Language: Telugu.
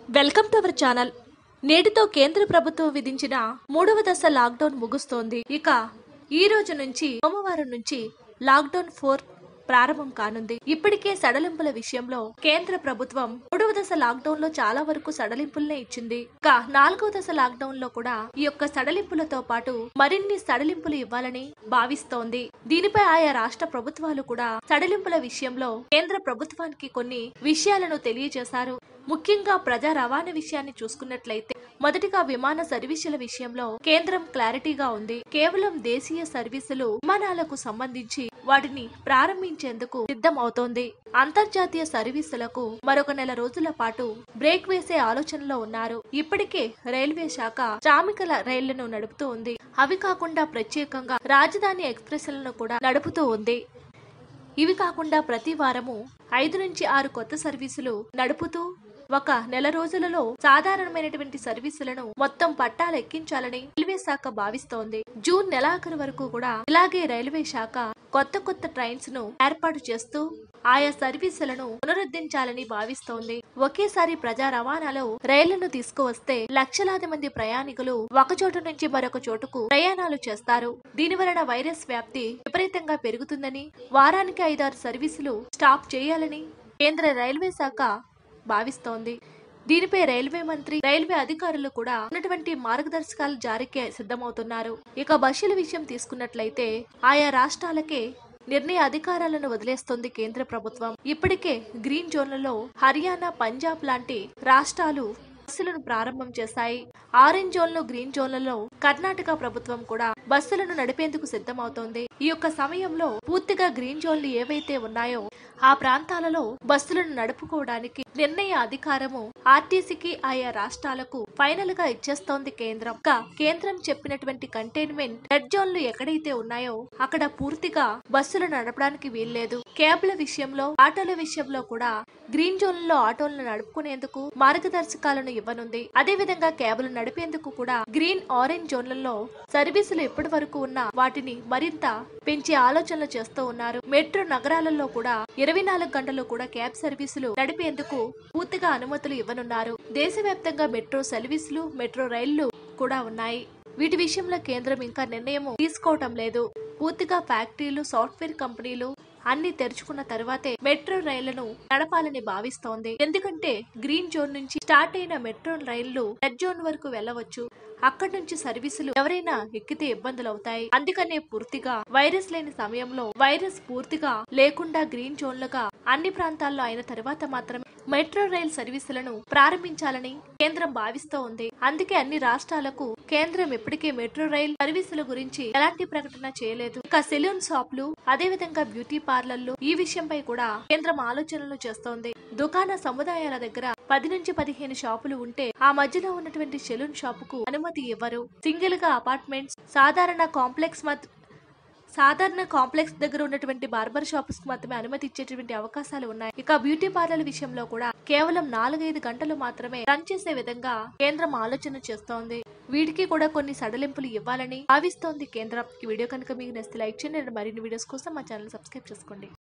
వెల్కమ్ టు అవర్ ఛానల్ నేటితో కేంద్ర ప్రభుత్వం విధించిన మూడవ దశ లాక్డౌన్ ముగుస్తోంది ఇక ఈ రోజు నుంచి సోమవారం నుంచి లాక్డౌన్ ఫోర్ ప్రారంభం కానుంది ఇప్పటికే సడలింపుల విషయంలో కేంద్ర ప్రభుత్వం మూడవ దశ లాక్డౌన్ లో చాలా వరకు సడలింపులనే ఇచ్చింది ఇక నాలుగవ దశ లాక్డౌన్ లో కూడా ఈ యొక్క సడలింపులతో పాటు మరిన్ని సడలింపులు ఇవ్వాలని భావిస్తోంది దీనిపై ఆయా రాష్ట్ర ప్రభుత్వాలు కూడా సడలింపుల విషయంలో కేంద్ర ప్రభుత్వానికి కొన్ని విషయాలను తెలియజేశారు ముఖ్యంగా ప్రజా రవాణా విషయాన్ని చూసుకున్నట్లయితే మొదటిగా విమాన సర్వీసుల విషయంలో కేంద్రం క్లారిటీగా ఉంది కేవలం దేశీయ సర్వీసులు విమానాలకు సంబంధించి వాటిని ప్రారంభించేందుకు సిద్ధం అవుతోంది అంతర్జాతీయ సర్వీసులకు మరొక నెల రోజుల పాటు బ్రేక్ వేసే ఆలోచనలో ఉన్నారు ఇప్పటికే రైల్వే శాఖ శ్రామికుల రైళ్లను నడుపుతూ ఉంది అవి కాకుండా ప్రత్యేకంగా రాజధాని ఎక్స్ప్రెస్లను కూడా నడుపుతూ ఉంది ఇవి కాకుండా ప్రతి వారము ఐదు నుంచి ఆరు కొత్త సర్వీసులు నడుపుతూ ఒక నెల రోజులలో సాధారణమైనటువంటి సర్వీసులను మొత్తం పట్టాలు ఎక్కించాలని రైల్వే శాఖ భావిస్తోంది జూన్ నెలాఖరు వరకు కూడా ఇలాగే రైల్వే శాఖ కొత్త కొత్త ట్రైన్స్ ను ఏర్పాటు చేస్తూ ఆయా సర్వీసులను పునరుద్ధరించాలని భావిస్తోంది ఒకేసారి ప్రజా రవాణాలో రైళ్లను తీసుకువస్తే లక్షలాది మంది ప్రయాణికులు ఒక చోటు నుంచి మరొక చోటుకు ప్రయాణాలు చేస్తారు దీని వలన వైరస్ వ్యాప్తి విపరీతంగా పెరుగుతుందని వారానికి ఐదారు సర్వీసులు స్టాప్ చేయాలని కేంద్ర రైల్వే శాఖ భావిస్తోంది దీనిపై రైల్వే మంత్రి రైల్వే అధికారులు కూడా ఉన్నటువంటి మార్గదర్శకాలు జారీకి సిద్ధమవుతున్నారు ఇక బస్సుల విషయం తీసుకున్నట్లయితే ఆయా రాష్ట్రాలకే నిర్ణయ అధికారాలను వదిలేస్తోంది కేంద్ర ప్రభుత్వం ఇప్పటికే గ్రీన్ జోన్లలో హర్యానా పంజాబ్ లాంటి రాష్ట్రాలు బస్సులను ప్రారంభం చేశాయి ఆరెంజ్ జోన్లు గ్రీన్ జోన్లలో కర్ణాటక ప్రభుత్వం కూడా బస్సులను నడిపేందుకు సిద్ధమవుతోంది ఈ యొక్క సమయంలో పూర్తిగా గ్రీన్ జోన్లు ఏవైతే ఉన్నాయో ఆ ప్రాంతాలలో బస్సులను నడుపుకోవడానికి నిర్ణయ అధికారము ఆర్టీసీకి ఆయా రాష్ట్రాలకు ఫైనల్ గా ఇచ్చేస్తోంది కేంద్రం ఇంకా కేంద్రం చెప్పినటువంటి కంటైన్మెంట్ రెడ్ జోన్లు ఎక్కడైతే ఉన్నాయో అక్కడ పూర్తిగా బస్సులు నడపడానికి వీల్లేదు క్యాబ్ల విషయంలో ఆటోల విషయంలో కూడా గ్రీన్ జోన్లలో ఆటోలను నడుపుకునేందుకు మార్గదర్శకాలను ఇవ్వనుంది అదే విధంగా క్యాబ్లు నడిపేందుకు కూడా గ్రీన్ ఆరెంజ్ జోన్లలో సర్వీసులు ఇప్పటి వరకు ఉన్న వాటిని మరింత పెంచే ఆలోచనలు చేస్తూ ఉన్నారు మెట్రో నగరాలలో కూడా ఇరవై నాలుగు గంటలు కూడా క్యాబ్ సర్వీసులు నడిపేందుకు పూర్తిగా అనుమతులు ఇవ్వనున్నారు దేశవ్యాప్తంగా మెట్రో సర్వీసులు మెట్రో రైళ్లు కూడా ఉన్నాయి వీటి విషయంలో కేంద్రం ఇంకా నిర్ణయం తీసుకోవటం లేదు పూర్తిగా ఫ్యాక్టరీలు సాఫ్ట్వేర్ కంపెనీలు అన్ని తెరుచుకున్న తర్వాతే మెట్రో రైళ్లను నడపాలని భావిస్తోంది ఎందుకంటే గ్రీన్ జోన్ నుంచి స్టార్ట్ అయిన మెట్రో రైళ్లు రెడ్ జోన్ వరకు వెళ్ళవచ్చు అక్కడి నుంచి సర్వీసులు ఎవరైనా ఎక్కితే ఇబ్బందులు అవుతాయి అందుకనే పూర్తిగా వైరస్ లేని సమయంలో వైరస్ పూర్తిగా లేకుండా గ్రీన్ జోన్లుగా అన్ని ప్రాంతాల్లో అయిన తర్వాత మాత్రమే మెట్రో రైల్ సర్వీసులను ప్రారంభించాలని కేంద్రం భావిస్తూ ఉంది అందుకే అన్ని రాష్ట్రాలకు కేంద్రం ఇప్పటికే మెట్రో రైల్ సర్వీసుల గురించి ఎలాంటి ప్రకటన చేయలేదు ఇక సెలూన్ షాపులు అదే విధంగా బ్యూటీ పార్లర్లు ఈ విషయంపై కూడా కేంద్రం ఆలోచనలు చేస్తోంది దుకాణ సముదాయాల దగ్గర పది నుంచి పదిహేను షాపులు ఉంటే ఆ మధ్యలో ఉన్నటువంటి సెలూన్ షాపుకు అనుమతి ఇవ్వరు సింగిల్ గా అపార్ట్మెంట్స్ సాధారణ కాంప్లెక్స్ మత్ సాధారణ కాంప్లెక్స్ దగ్గర ఉన్నటువంటి బార్బర్ షాప్స్ కు మాత్రమే అనుమతి ఇచ్చేటువంటి అవకాశాలు ఉన్నాయి ఇక బ్యూటీ పార్లర్ విషయంలో కూడా కేవలం నాలుగైదు గంటలు మాత్రమే రన్ చేసే విధంగా కేంద్రం ఆలోచన చేస్తోంది వీటికి కూడా కొన్ని సడలింపులు ఇవ్వాలని భావిస్తోంది కేంద్రం ఈ వీడియో కనుక మీకు నచ్చితే లైక్ చేయండి మరిన్ని వీడియోస్ కోసం మా ఛానల్ సబ్స్క్రైబ్ చేసుకోండి